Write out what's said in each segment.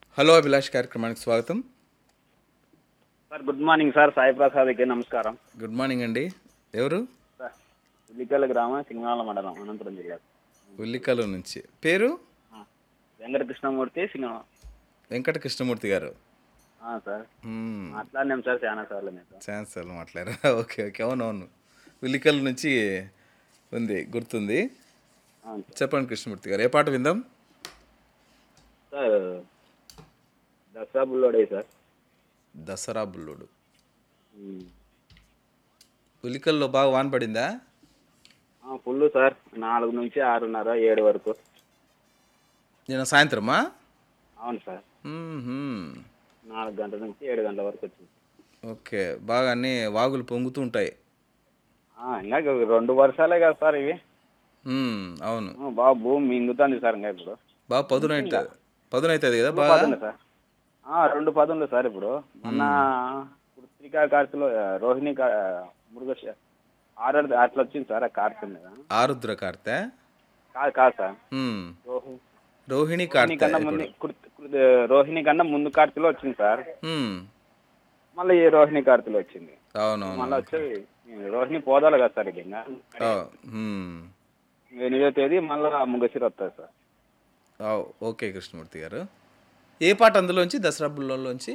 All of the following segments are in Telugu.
హలో అభిలాష్ కార్యక్రమానికి స్వాగతం sir good morning sir Sai ప్రసాద్కి నమస్కారం గుడ్ మార్నింగ్ అండి ఎవరు సార్ ఉల్లికల్ గ్రామం సింగనాల మండలం అనంతపురం జిల్లా ఉల్లికలు నుంచి పేరు ఆ, వెంకటకృష్ణమూర్తి సింగనాల వెంకట కృష్ణమూర్తి గారు ఆ, సార్ మ్మ్. మాట్లాడినాం సార్ చాలా సార్లు మీతో ఛాన్స్ సార్ మాట్లాడారా ఓకే ఓకే అవునవును ఉల్లికల నుంచి ఉంది గుర్తుంది అవును సార్. చెప్పండి కృష్ణమూర్తి గారు ఏ పాట విందాం సార్ దసరా బుల్లోడే సార్ దసరా బుల్లుడు ఉమ్. ఉల్లికల్లో బాగా వాన పడిందా ఆ, ఫుల్ సార్ నాలుగు నుంచి ఆరున్నర ఏడు వరకు నిన్న సాయంత్రమా అవును సార్ మ్మ్హ్మ్. నాలుగు గంటల నుంచి ఏడు గంటల వరకు వచ్చింది ఓకే బాగా అన్ని వాగులు పొంగుతూ ఉంటాయి ఆ, ఇంకా రెండు వర్షాలే కదా సార్ ఇవి మ్మ్, అవును ఆ, బాగా భూమి మింగుతుంది సార్ ఇంకా ఇప్పుడు బాగా పదునైతుంది పదునైతుంది కదా రెండు బాగా పదులు సార్ ఆ, రెండు పదులు సార్ ఇప్పుడు మొన్న కృత్రికా కార్తెలో రోహిణి కా- మృగశ ఆరు అట్లా వచ్చింది సార్ ఆ కార్తె మీద ఆరుద్ర కార్తె కాదు కాదు సార్ మ్మ్. రోహి రోహిణి రోహిణి కార్తె కన్నా ముందు కృత్- కృత్- రోహిణి కన్నా ముందు కార్తెలో వచ్చింది సార్ మ్మ్. మళ్ళీ ఈ రోహిణి కార్తెలో వచ్చింది అవునవును మళ్ళీ వచ్చి రోహిణి పోదాలి కదా సార్ ఇది ఇంకా ఆ, మ్మ్. ఎనిమిదో తేదీ మళ్ళీ ముగసిరి వస్తుంది సార్ ఆ, ఓకే కృష్ణమూర్తి గారు ఏ పాట అందులోంచి దసరా బుల్లోంచి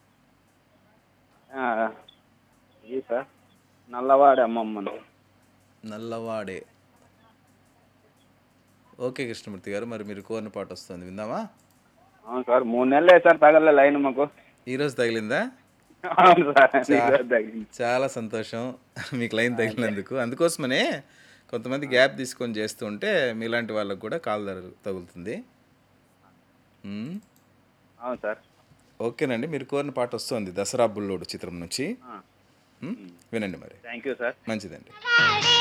ఆ, ఇది సార్ నల్లవాడి అమ్మమ్మను నల్లవాడే ఓకే కృష్ణమూర్తి గారు మరి మీరు కోరిన పాట వస్తుంది విందామా అవును సార్ మూడు నెలలే సార్ తగలే లైన్ మాకు ఈరోజు తగిలిందా అవును సార్ ఈరోజు తగిలింది చాలా సంతోషం మీకు లైన్ తగిలినందుకు అందుకోసమనే కొంతమంది గ్యాప్ తీసుకొని చేస్తుంటే మీలాంటి వాళ్ళకు కూడా కాలు ధర తగులుతుంది మ్మ్. అవును సార్ ఓకేనండి మీరు కోరిన పాట వస్తుంది దసరా బుల్లోడు చిత్రం నుంచి ఆ. మ్మ్? వినండి మరి థ్యాంక్ యూ సార్ మంచిదండి వాడే